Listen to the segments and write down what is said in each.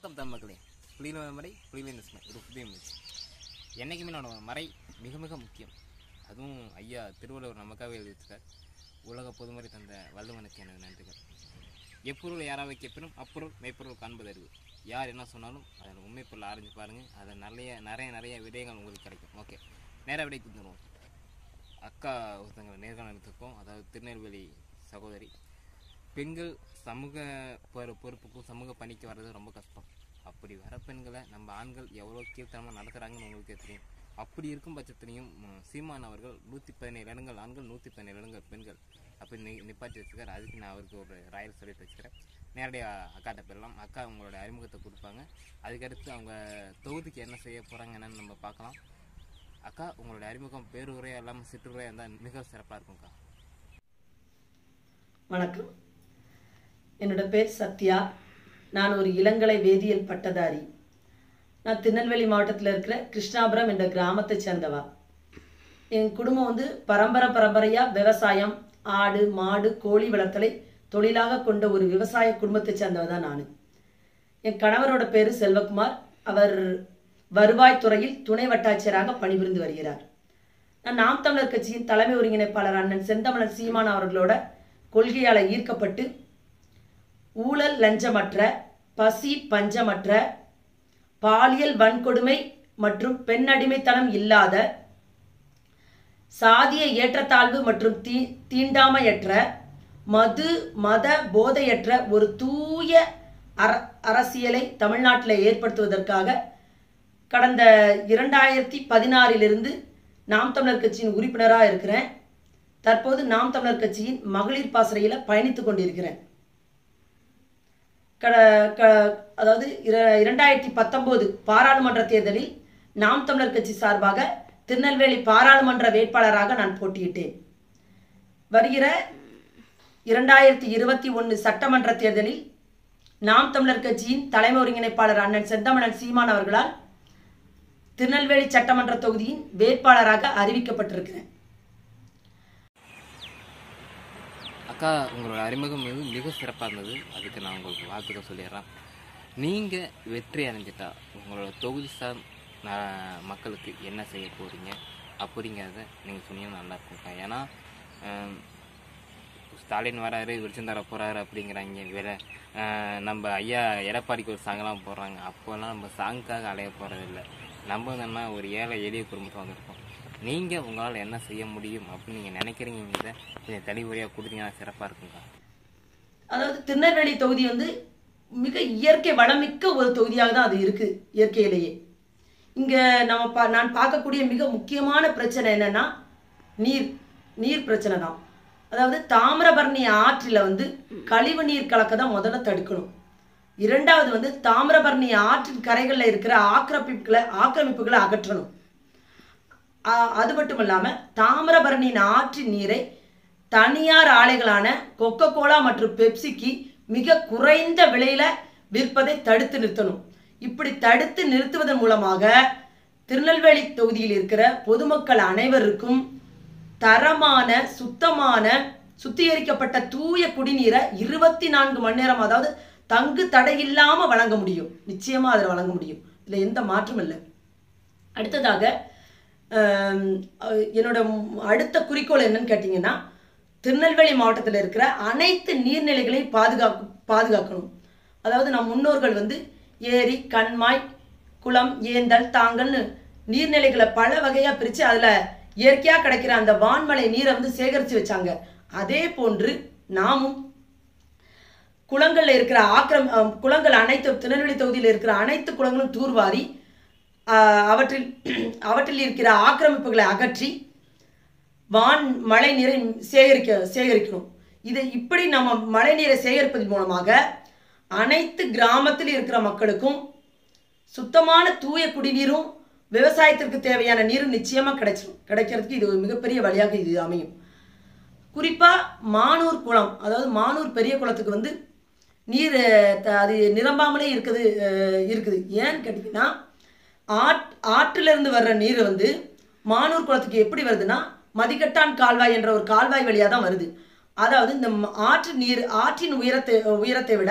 வணக்கம் தமிழ் மக்களே புலியில மறை புலியில நிசுமை ஒரு புதிய முயற்சி என்றைக்குமே நம்ம மறை மிக மிக முக்கியம் அதுவும் ஐயா திருவள்ளுவர் நமக்காகவே எழுதி வச்சிருக்கார் உலக பொதுமறை தந்த வள்ளுவனுக்கு எனது நன்றிகள் எப்பொருள் யாராவை கேட்பினும் அப்பொருள் மெய்ப்பொருள் காண்பதறிவு யார் என்ன சொன்னாலும் அதில் உண்மை பொருள் ஆரஞ்சு பாருங்கள் அதில் நிறைய நிறைய நிறைய விடயங்கள் உங்களுக்கு கிடைக்கும் ஓகே நேராக விடைக்கு வந்துடுவோம் அக்கா ஒருத்தங்களை நேர்காணல் எடுத்திருக்கோம் அதாவது திருநெல்வேலி சகோதரி பெண்கள் சமூக பொறு பொறுப்புக்கும் சமூக பணிக்கு வர்றது ரொம்ப கஷ்டம் அப்படி வர பெண்களை நம்ம ஆண்கள் எவ்வளோ கீழ்த்தனமாக நடத்துகிறாங்கன்னு உங்களுக்கே தெரியும் அப்படி இருக்கும் பட்சத்துலையும் ம், சீமான் அவர்கள் நூற்றி பதினேழு இடங்கள் ஆண்கள் நூற்றி பதினேழு இடங்கள் பெண்கள் அப்படி நி நிப்பாட்டி வச்சுருக்காரு அதுக்கு நான் அவருக்கு ஒரு ராயல் சொல்லிட்டு வச்சுக்கிறேன் நேரடியாக அக்காட்ட போயிடலாம் அக்கா அவங்களோட அறிமுகத்தை கொடுப்பாங்க அதுக்கடுத்து அவங்க தொகுதிக்கு என்ன செய்ய போகிறாங்க என்னன்னு நம்ம பார்க்கலாம் அக்கா உங்களோட அறிமுகம் பேருரையாக இல்லாமல் சிற்றுரையாக இருந்தால் மிக சிறப்பாக இருக்கும்க்கா வணக்கம் என்னோட பேர் சத்யா நான் ஒரு இளங்கலை வேதியியல் பட்டதாரி நான் திருநெல்வேலி மாவட்டத்தில் இருக்கிற கிருஷ்ணாபுரம் என்ற கிராமத்தை சேர்ந்தவா என் குடும்பம் வந்து பரம்பரை பரம்பரையாக விவசாயம் ஆடு மாடு கோழி வளர்த்தலை தொழிலாக கொண்ட ஒரு விவசாய குடும்பத்தை சேர்ந்தவ தான் நான் என் கணவரோட பேர் செல்வகுமார் அவர் வருவாய்த்துறையில் துணை வட்டாட்சியராக பணிபுரிந்து வருகிறார் நான் நாம் தமிழர் கட்சியின் தலைமை ஒருங்கிணைப்பாளர் அண்ணன் செந்தமலர் சீமான் அவர்களோட கொள்கையால் ஈர்க்கப்பட்டு ஊழல் லஞ்சமற்ற பசி பஞ்சமற்ற பாலியல் வன்கொடுமை மற்றும் பெண்ணடிமைத்தனம் இல்லாத சாதிய ஏற்றத்தாழ்வு மற்றும் தீ தீண்டாமையற்ற மது மத போதையற்ற ஒரு தூய அர அரசியலை தமிழ்நாட்டில் ஏற்படுத்துவதற்காக கடந்த இரண்டாயிரத்தி பதினாறிலிருந்து நாம் தமிழர் கட்சியின் உறுப்பினராக இருக்கிறேன் தற்போது நாம் தமிழர் கட்சியின் மகளிர் பாசறையில் பயணித்துக் கொண்டிருக்கிறேன் கட க அதாவது இர இரண்டாயிரத்தி பத்தொம்போது பாராளுமன்ற தேர்தலில் நாம் தமிழர் கட்சி சார்பாக திருநெல்வேலி பாராளுமன்ற வேட்பாளராக நான் போட்டியிட்டேன் வருகிற இரண்டாயிரத்தி இருபத்தி ஒன்று சட்டமன்ற தேர்தலில் நாம் தமிழர் கட்சியின் தலைமை ஒருங்கிணைப்பாளர் அண்ணன் செந்தமணன் சீமான் அவர்களால் திருநெல்வேலி சட்டமன்ற தொகுதியின் வேட்பாளராக அறிவிக்கப்பட்டிருக்கிறேன் அக்கா உங்களோட அறிமுகம் மிக மிக சிறப்பாக இருந்தது அதுக்கு நான் உங்களுக்கு வாழ்த்துக்கள் சொல்லிடுறேன் நீங்கள் வெற்றி அடைஞ்சிட்டா உங்களோட தொகுதி சார் ந- மக்களுக்கு என்ன செய்ய போகிறீங்க அப்படிங்கிறத நீங்கள் சொன்னீங்கன்னா நல்லா இருக்கும்க்கா ஏன்னா ஆம், ஸ்டாலின் வராரு வெளிச்சம் தர போகிறாரு அப்படிங்கிறாங்க வேற ஆஹ், நம்ம ஐயா எடப்பாடிக்கு ஒரு சாங்கெல்லாம் போடுறாங்க அப்போல்லாம் நம்ம சாங்க்காக அலைய போகிறதில்ல நம்ம என்னன்னா ஒரு ஏழை எளிய குடும்பத்தில் வந்திருக்கோம் நீங்கள் உங்களால் என்ன செய்ய முடியும் அப்படின்னு நீங்கள் நினைக்கிறீங்கிறத கொஞ்சம் தெளிவுரையாக கொடுத்தீங்கன்னா சிறப்பாக இருக்குங்க அதாவது திருநெல்வேலி தொகுதி வந்து மிக இயற்கை வளமிக்க ஒரு தொகுதியாக தான் அது இருக்கு இயற்கையிலேயே இங்க நம்ம பா நான் பார்க்கக்கூடிய மிக முக்கியமான பிரச்சனை என்னன்னா நீர் நீர் பிரச்சனை தான் அதாவது தாமிரபரணி ஆற்றில் வந்து கழிவு நீர் கலக்க தான் முதல்ல தடுக்கணும் இரண்டாவது வந்து தாமிரபரணி ஆற்றின் கரைகளில் இருக்கிற ஆக்கிரமிப்புகளை ஆக்கிரமிப்புகளை அகற்றணும் ஆ- அது மட்டும் இல்லாம தாமிரபரணியின் ஆற்றின் நீரை தனியார் ஆலைகளான கொக்கோ கோலா மற்றும் பெப்சிக்கு மிக குறைந்த விலையில விற்பதை தடுத்து நிறுத்தணும் இப்படி தடுத்து நிறுத்துவதன் மூலமாக திருநெல்வேலி தொகுதியில் இருக்கிற பொதுமக்கள் அனைவருக்கும் தரமான சுத்தமான சுத்திகரிக்கப்பட்ட தூய குடிநீரை இருபத்தி நான்கு மணி நேரம் அதாவது தங்கு தடை இல்லாம வழங்க முடியும் நிச்சயமா அதில் வழங்க முடியும் இதுல எந்த மாற்றமும் இல்லை அடுத்ததாக ஆம், அஹ், என்னோட ம்- அடுத்த குறிக்கோள் என்னன்னு கேட்டிங்கன்னா திருநெல்வேலி மாவட்டத்தில் இருக்கிற அனைத்து நீர்நிலைகளையும் பாதுகாக்க பாதுகாக்கணும் அதாவது நம் முன்னோர்கள் வந்து ஏரி கண்மாய் குளம் ஏந்தல் தாங்கல்னு நீர்நிலைகளை பல வகையாக பிரித்து அதில் இயற்கையாக கிடைக்கிற அந்த வான்மழை நீரை வந்து சேகரித்து வச்சாங்க அதே போன்று நாமும் குளங்கள்ல இருக்கிற ஆக்கிரம் அஹ், குளங்கள் அனைத்து திருநெல்வேலி தொகுதியில் இருக்கிற அனைத்து குளங்களும் தூர்வாரி ஆஹ், அவற்றில் அவற்றில் இருக்கிற ஆக்கிரமிப்புகளை அகற்றி வான் மழை நீரை சேகரிக்க சேகரிக்கணும் இதை இப்படி நம்ம மழை நீரை சேகரிப்பதன் மூலமாக அனைத்து கிராமத்தில் இருக்கிற மக்களுக்கும் சுத்தமான தூய குடிநீரும் விவசாயத்திற்கு தேவையான நீரும் நிச்சயமா கிடைச்சிடும் கிடைக்கிறதுக்கு இது ஒரு மிகப்பெரிய வழியாக இது அமையும் குறிப்பா மானூர் குளம் அதாவது மானூர் பெரிய குளத்துக்கு வந்து நீர் அஹ், த- அது நிரம்பாமலே இருக்குது அஹ், இருக்குது ஏன்னு கேட்டிங்கன்னா ஆட் ஆற்றிலிருந்து வர்ற நீர் வந்து மானூர் குளத்துக்கு எப்படி வருதுன்னா மதிக்கட்டான் கால்வாய் என்ற ஒரு கால்வாய் வழியாக தான் வருது அதாவது இந்த ம- ஆற்று நீர் ஆற்றின் உயரத்தை உயரத்தை விட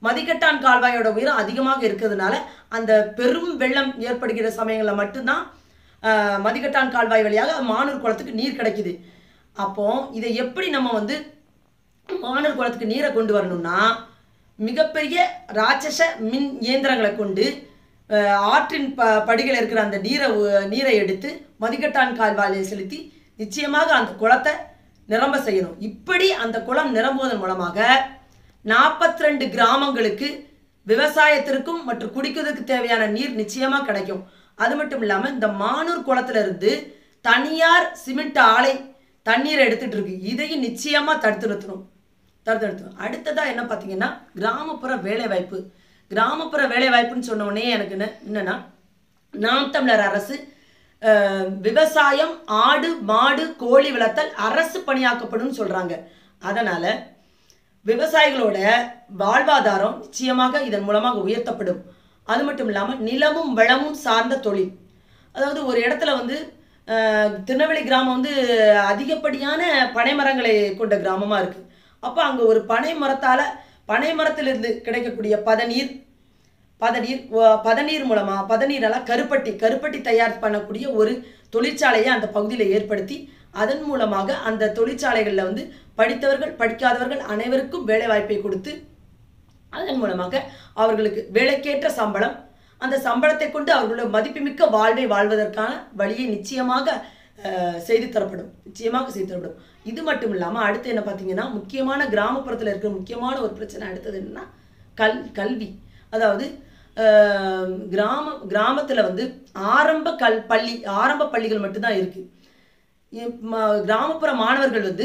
மதிக்கட்டான் கால்வாயோட உயரம் அதிகமாக இருக்கிறதுனால அந்த பெரும் வெள்ளம் ஏற்படுகிற சமயங்களில் மட்டும்தான் ஆஹ், மதிக்கட்டான் கால்வாய் வழியாக மானூர் குளத்துக்கு நீர் கிடைக்குது அப்போ இதை எப்படி நம்ம வந்து மானூர் குளத்துக்கு நீரை கொண்டு வரணும்னா மிகப்பெரிய ராட்சச மின் இயந்திரங்களை கொண்டு அஹ், ஆற்றின் ப படிகள் இருக்கிற அந்த நீரை உ- நீரை எடுத்து மதிக்கட்டான் கால்வாயில் செலுத்தி நிச்சயமாக அந்த குளத்தை நிரம்ப செய்யணும் இப்படி அந்த குளம் நிரம்புவதன் மூலமாக நாற்பத்தி ரெண்டு கிராமங்களுக்கு விவசாயத்திற்கும் மற்றும் குடிக்கிறதுக்கு தேவையான நீர் நிச்சயமா கிடைக்கும் அது மட்டும் இல்லாம இந்த மானூர் குளத்துல இருந்து தனியார் சிமெண்ட் ஆலை தண்ணீரை எடுத்துட்டு இருக்கு இதையும் நிச்சயமா தடுத்து நிறுத்தணும் தடுத்து நிறுத்தணும் அடுத்ததா என்ன பார்த்தீங்கன்னா கிராமப்புற வேலைவாய்ப்பு கிராமப்புற வேலைவாய்ப்புன்னு சொன்ன உடனே எனக்கு என்ன என்னன்னா நாம் தமிழர் அரசு அஹ், விவசாயம் ஆடு மாடு கோழி வளர்த்தல் அரசு பணியாக்கப்படும் சொல்றாங்க அதனால விவசாயிகளோட வாழ்வாதாரம் நிச்சயமாக இதன் மூலமாக உயர்த்தப்படும் அது மட்டும் இல்லாமல் நிலமும் வளமும் சார்ந்த தொழில் அதாவது ஒரு இடத்துல வந்து அஹ், திருநெல்வேலி கிராமம் வந்து அதிகப்படியான பனை மரங்களை கொண்ட கிராமமாக இருக்குது அப்போ அங்கே ஒரு பனை மரத்தால் பனை மரத்திலிருந்து கிடைக்கக்கூடிய பதநீர் பதநீர் வ- பதநீர் மூலமா பதநீரெல்லாம் கருப்பட்டி கருப்பட்டி தயார் பண்ணக்கூடிய ஒரு தொழிற்சாலையை அந்த பகுதியில் ஏற்படுத்தி அதன் மூலமாக அந்த தொழிற்சாலைகளில் வந்து படித்தவர்கள் படிக்காதவர்கள் அனைவருக்கும் வேலை வாய்ப்பை கொடுத்து அதன் மூலமாக அவர்களுக்கு வேலைக்கேற்ற சம்பளம் அந்த சம்பளத்தை கொண்டு அவர்களுடைய மதிப்புமிக்க வாழ்வை வாழ்வதற்கான வழியை நிச்சயமாக அஹ், செய்து தரப்படும் நிச்சயமாக செய்து தரப்படும் இது மட்டும் இல்லாமல் அடுத்து என்ன பார்த்தீங்கன்னா முக்கியமான கிராமப்புறத்தில் இருக்கிற முக்கியமான ஒரு பிரச்சனை அடுத்தது என்னன்னா கல் கல்வி அதாவது அஹ், கிராம கிராமத்தில் வந்து ஆரம்ப கல் பள்ளி ஆரம்ப பள்ளிகள் மட்டும்தான் இருக்குது கிராமப்புற மாணவர்கள் வந்து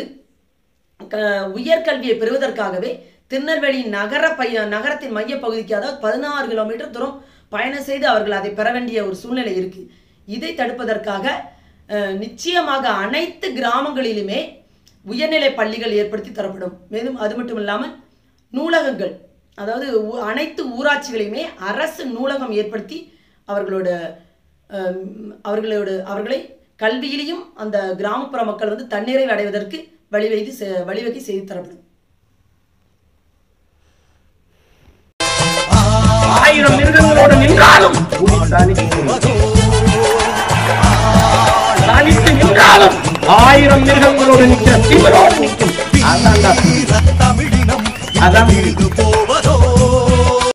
க- உயர்கல்வியை பெறுவதற்காகவே திருநெல்வேலி நகர பைய நகரத்தின் மையப்பகுதிக்கு அதாவது பதினாறு கிலோமீட்டர் தூரம் பயணம் செய்து அவர்கள் அதை பெற வேண்டிய ஒரு சூழ்நிலை இருக்கு இதை தடுப்பதற்காக அஹ், நிச்சயமாக அனைத்து கிராமங்களிலுமே உயர்நிலை பள்ளிகள் ஏற்படுத்தி தரப்படும் மேலும் அது மட்டும் இல்லாமல் நூலகங்கள் அதாவது ஊ- அனைத்து ஊராட்சிகளையுமே அரசு நூலகம் ஏற்படுத்தி அவர்களோட அஹ், அவர்களோட அவர்களை கல்வியிலையும் அந்த கிராமப்புற மக்கள் வந்து தன்னிறைவு அடைவதற்கு வழிவகை செ- வழிவகை செய்து தரப்படும் ஆயிரம் மிருகங்களோடு நின்றாலும் புலி தனித்து தனித்து நின்றாலும் ஆயிரம் மிருகங்களோடு நிற்கிற திமிரோடு நிற்கும் அதான்டா. தமிழினம் அதான் இது போகும்